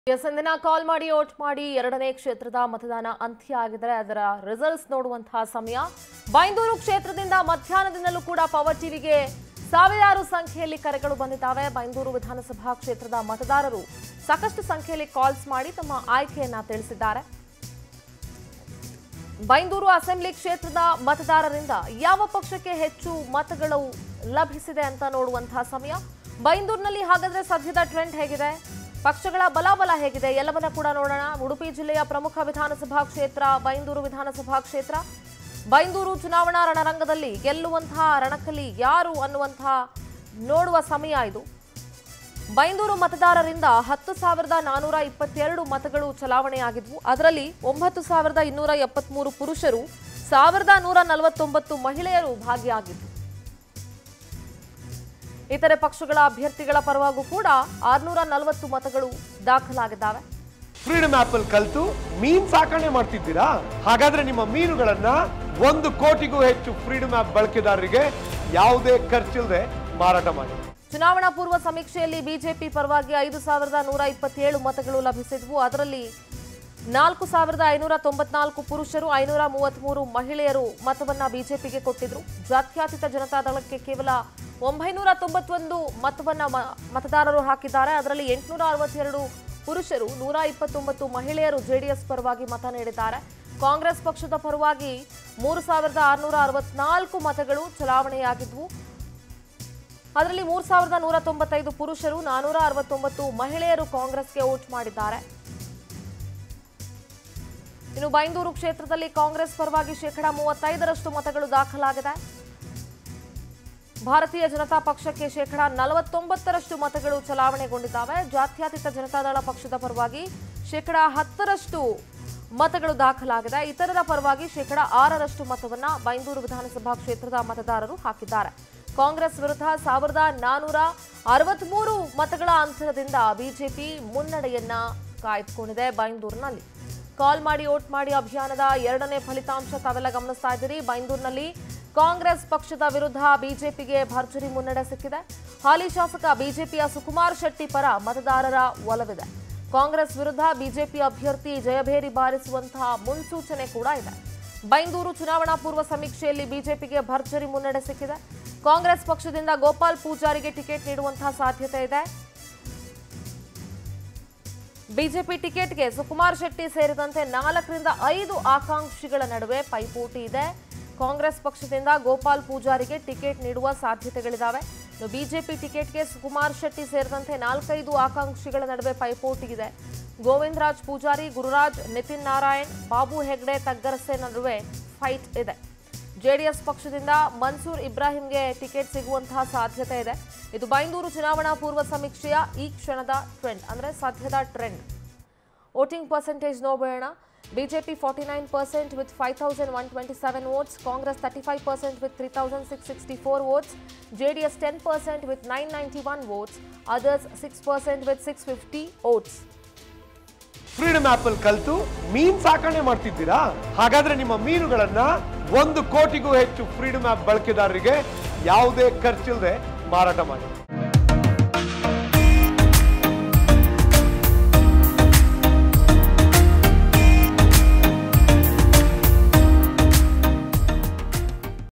S ದಿನ ಕಾಲ್ ಮಾಡಿ vote ಮಾಡಿ ಎರಡನೇ ಕ್ಷೇತ್ರದ ಮತದಾನ ಅಂತ್ಯ ಆಗಿದರೆ ಅದರ ರಿಸಲ್ಟ್ಸ್ ನೋಡುವಂತಹ ಸಮಯ ಬೈಂದೂರು ಕ್ಷೇತ್ರದಿಂದ ಮಧ್ಯಾಹ್ನದಿಂದಲೂ ಕೂಡ ಪವರ್ ಟಿವಿಗೆ ಸಾವಿರಾರು ಸಂಖ್ಯೆಯಲ್ಲಿ ಕರೆಗಳು ಬಂದಿದ್ದಾವೆ ಬೈಂದೂರು ವಿಧಾನಸಭಾ ಕ್ಷೇತ್ರದ ಮತದಾರರು ಸಾಕಷ್ಟು ಸಂಖ್ಯೆಯಲ್ಲಿ ಕಾಲ್ಸ್ ಮಾಡಿ ತಮ್ಮ ಆಯ್ಕೆಯನ್ನ ತಿಳಿಸಿದ್ದಾರೆ ಬೈಂದೂರು ಅಸೆಂಬ್ಲಿ ಕ್ಷೇತ್ರದ ಮತದಾರರಿಂದ ಯಾವ ಪಕ್ಷಕ್ಕೆ ಹೆಚ್ಚು ಮತಗಳು ಲಭಿಸಿದೆ ಅಂತ ನೋಡುವಂತಹ ಸಮಯ ಬೈಂದೂರಿನಲ್ಲಿ ಹಾಗಾದ್ರೆ ಸದ್ಯದ ಟ್ರೆಂಡ್ ಹೇಗಿದೆ ಪಕ್ಷಗಳ ಬಲಾಬಲ ಹೇಗಿದೆ ಎಲ್ಲವನ್ನ ಕೂಡ ನೋಡೋಣ ಉಡುಪಿ ಜಿಲ್ಲೆಯ ಪ್ರಮುಖ ವಿಧಾನಸಭಾ ಕ್ಷೇತ್ರ ಬೈಂದೂರು ವಿಧಾನಸಭಾ ಕ್ಷೇತ್ರ ಬೈಂದೂರು ಚುನಾವಣಾ ರಣರಂಗದಲ್ಲಿ ಗೆಲ್ಲುವಂತಹ ರಣಕಲಿ ಯಾರು ಅನ್ನುವಂತಹ ನೋಡುವ ಸಮಯ ಇದು ಬೈಂದೂರು ಮತದಾರರಿಂದ ಹತ್ತು ಸಾವಿರದ ನಾನೂರ ಇಪ್ಪತ್ತೆರಡು ಮತಗಳು ಚಲಾವಣೆಯಾಗಿದ್ವು ಅದರಲ್ಲಿ ಒಂಬತ್ತು ಸಾವಿರದ ಇನ್ನೂರ ಎಪ್ಪತ್ಮೂರು ಪುರುಷರು ಸಾವಿರದ ನೂರ ನಲವತ್ತೊಂಬತ್ತು ಮಹಿಳೆಯರು ಭಾಗಿಯಾಗಿದ್ದರು ಇತರೆ ಪಕ್ಷಗಳ ಅಭ್ಯರ್ಥಿಗಳ ಪರವಾಗೂ ಕೂಡ ಆರ್ನೂರ ನಲವತ್ತು ಮತಗಳು ದಾಖಲಾಗಿದ್ದಾವೆ ಫ್ರೀಡಮ್ ಆಪ್ ಅಲ್ಲಿ ಕಲ್ತು ಮೀನ್ ಸಾಕಣೆ ಮಾಡ್ತಿದ್ದೀರಾ ಹಾಗಾದ್ರೆ ನಿಮ್ಮ ಮೀನುಗಳನ್ನ ಒಂದು ಕೋಟಿಗೂ ಹೆಚ್ಚು ಫ್ರೀಡಮ್ ಆಪ್ ಬಳಕೆದಾರರಿಗೆ ಯಾವುದೇ ಖರ್ಚಿಲ್ಲದೆ ಮಾರಾಟ ಮಾಡಿ ಚುನಾವಣಾ ಪೂರ್ವ ಸಮೀಕ್ಷೆಯಲ್ಲಿ ಬಿಜೆಪಿ ಪರವಾಗಿ ಐದು ಸಾವಿರದ ನೂರ ಇಪ್ಪತ್ತೇಳು ಮತಗಳು ಲಭಿಸಿದ್ವು ಅದರಲ್ಲಿ ನಾಲ್ಕು ಸಾವಿರದ ಐನೂರ ತೊಂಬತ್ನಾಲ್ಕು ಪುರುಷರು ಐನೂರ ಮೂವತ್ಮೂರು ಮಹಿಳೆಯರು ಮತವನ್ನ ಬಿಜೆಪಿಗೆ ಕೊಟ್ಟಿದ್ರು ಜಾತ್ಯತೀತ ಜನತಾದಳಕ್ಕೆ ಕೇವಲ ಒಂಬೈನೂರ ತೊಂಬತ್ತೊಂದು ಮತವನ್ನ ಮ- ಮತದಾರರು ಹಾಕಿದ್ದಾರೆ ಅದರಲ್ಲಿ ಎಂಟುನೂರ ಅರವತ್ತೆರಡು ಪುರುಷರು ನೂರ ಇಪ್ಪತ್ತೊಂಬತ್ತು ಮಹಿಳೆಯರು ಜೆಡಿಎಸ್ ಪರವಾಗಿ ಮತ ನೀಡಿದ್ದಾರೆ ಕಾಂಗ್ರೆಸ್ ಪಕ್ಷದ ಪರವಾಗಿ ಮೂರು ಸಾವಿರದ ಆರುನೂರ ಅರವತ್ನಾಲ್ಕು ಮತಗಳು ಚಲಾವಣೆಯಾಗಿದ್ವು ಅದರಲ್ಲಿ ಮೂರ್ ಸಾವಿರದ ನೂರ ತೊಂಬತ್ತೈದು ಪುರುಷರು ನಾನೂರ ಅರವತ್ತೊಂಬತ್ತು ಮಹಿಳೆಯರು ಕಾಂಗ್ರೆಸ್ಗೆ ವೋಟ್ ಮಾಡಿದ್ದಾರೆ ಇನ್ನು ಬೈಂದೂರು ಕ್ಷೇತ್ರದಲ್ಲಿ ಕಾಂಗ್ರೆಸ್ ಪರವಾಗಿ ಶೇಕಡಾ ಮೂವತ್ತೈದರಷ್ಟು ಮತಗಳು ದಾಖಲಾಗಿದೆ ಭಾರತೀಯ ಜನತಾ ಪಕ್ಷಕ್ಕೆ ಶೇಕಡಾ ನಲವತ್ತೊಂಬತ್ತರಷ್ಟು ಮತಗಳು ಚಲಾವಣೆಗೊಂಡಿದ್ದಾವೆ ಜಾತ್ಯತೀತ ಜನತಾದಳ ಪಕ್ಷದ ಪರವಾಗಿ ಶೇಕಡಾ ಹತ್ತರಷ್ಟು ಮತಗಳು ದಾಖಲಾಗಿದೆ ಇತರರ ಪರವಾಗಿ ಶೇಕಡಾ ಆರರಷ್ಟು ಮತವನ್ನ ಬೈಂದೂರು ವಿಧಾನಸಭಾ ಕ್ಷೇತ್ರದ ಮತದಾರರು ಹಾಕಿದ್ದಾರೆ ಕಾಂಗ್ರೆಸ್ ವಿರುದ್ಧ ಸಾವಿರದ ನಾನೂರ ಅರವತ್ಮೂರು ಮತಗಳ ಅಂತರದಿಂದ ಬಿಜೆಪಿ ಮುನ್ನಡೆಯನ್ನ ಕಾಯ್ದುಕೊಂಡಿದೆ ಬೈಂದೂರಿನಲ್ಲಿ ಕಾಲ್ ಮಾಡಿ ಓಟ್ ಮಾಡಿ ಅಭಿಯಾನದ ಎರಡನೇ ಫಲಿತಾಂಶ ತಾವೆಲ್ಲ ಗಮನಿಸ್ತಾ ಇದ್ದೀರಿ ಬೈಂದೂರಿನಲ್ಲಿ ಕಾಂಗ್ರೆಸ್ ಪಕ್ಷದ ವಿರುದ್ಧ ಬಿಜೆಪಿಗೆ ಭರ್ಜರಿ ಮುನ್ನಡೆ ಸಿಕ್ಕಿದೆ ಹಾಲಿ ಶಾಸಕ ಬಿಜೆಪಿಯ ಸುಕುಮಾರ್ ಶೆಟ್ಟಿ ಪರ ಮತದಾರರ ಒಲವಿದೆ ಕಾಂಗ್ರೆಸ್ ವಿರುದ್ಧ ಬಿಜೆಪಿ ಅಭ್ಯರ್ಥಿ ಜಯಭೇರಿ ಬಾರಿಸುವಂತಹ ಮುನ್ಸೂಚನೆ ಕೂಡ ಇದೆ ಬೈಂದೂರು ಚುನಾವಣಾ ಪೂರ್ವ ಸಮೀಕ್ಷೆಯಲ್ಲಿ ಬಿಜೆಪಿಗೆ ಭರ್ಜರಿ ಮುನ್ನಡೆ ಸಿಕ್ಕಿದೆ ಕಾಂಗ್ರೆಸ್ ಪಕ್ಷದಿಂದ ಗೋಪಾಲ್ ಪೂಜಾರಿಗೆ ಟಿಕೆಟ್ ನೀಡುವಂತಹ ಸಾಧ್ಯತೆ ಇದೆ ಬಿಜೆಪಿ ಟಿಕೆಟ್ಗೆ ಸುಕುಮಾರ್ ಶೆಟ್ಟಿ ಸೇರಿದಂತೆ ನಾಲ್ಕರಿಂದ ಐದು ಆಕಾಂಕ್ಷಿಗಳ ನಡುವೆ ಪೈಪೋಟಿ ಇದೆ ಕಾಂಗ್ರೆಸ್ ಪಕ್ಷದಿಂದ ಗೋಪಾಲ್ ಪೂಜಾರಿಗೆ ಟಿಕೆಟ್ ನೀಡುವ ಸಾಧ್ಯತೆಗಳಿದ್ದಾವೆ ಇನ್ನು ಬಿಜೆಪಿ ಟಿಕೆಟ್ಗೆ ಸುಕುಮಾರ್ ಶೆಟ್ಟಿ ಸೇರಿದಂತೆ ನಾಲ್ಕೈದು ಆಕಾಂಕ್ಷಿಗಳ ನಡುವೆ ಪೈಪೋಟಿ ಇದೆ ಗೋವಿಂದರಾಜ್ ಪೂಜಾರಿ ಗುರುರಾಜ್ ನಿತಿನ್ ನಾರಾಯಣ್ ಬಾಬು ಹೆಗ್ಡೆ ತಗ್ಗರಸೆ ನಡುವೆ ಫೈಟ್ ಇದೆ ಜೆಡಿಎಸ್ ಪಕ್ಷದಿಂದ ಮನ್ಸೂರ್ ಇಬ್ರಾಹಿಂಗೆ ಟಿಕೆಟ್ ಸಿಗುವಂತಹ ಸಾಧ್ಯತೆ ಇದೆ ಇದು ಬೈಂದೂರು ಚುನಾವಣಾ ಪೂರ್ವ ಸಮೀಕ್ಷೆಯ ಈ ಕ್ಷಣದ ಟ್ರೆಂಡ್ ಅಂದ್ರೆ ಸದ್ಯದ ಟ್ರೆಂಡ್ ವೋಟಿಂಗ್ ಪರ್ಸೆಂಟೇಜ್ ನೋಡೋಣ BJP forty nine percent with five thousand one twenty seven votes Congress thirty five percent with three thousand six sixty four votes JDS ten percent with nine ninety one votes others six percent with six fifty votes freedom app ಅಲ್ಲಿ ಕಲ್ತು ಮೀನ್ ಸಾಕಣೆ ಮಾಡ್ತಿದ್ದೀರಾ ಹಾಗಾದ್ರೆ ನಿಮ್ಮ ಮೀನುಗಳನ್ನ ಒಂದು ಕೋಟಿಗೂ ಹೆಚ್ಚು ಫ್ರೀಡಮ್ ಆಪ್ ಬಳಕೆದಾರರಿಗೆ ಯಾವುದೇ ಖರ್ಚಿಲ್ಲದೆ ಮಾರಾಟ ಮಾಡಿ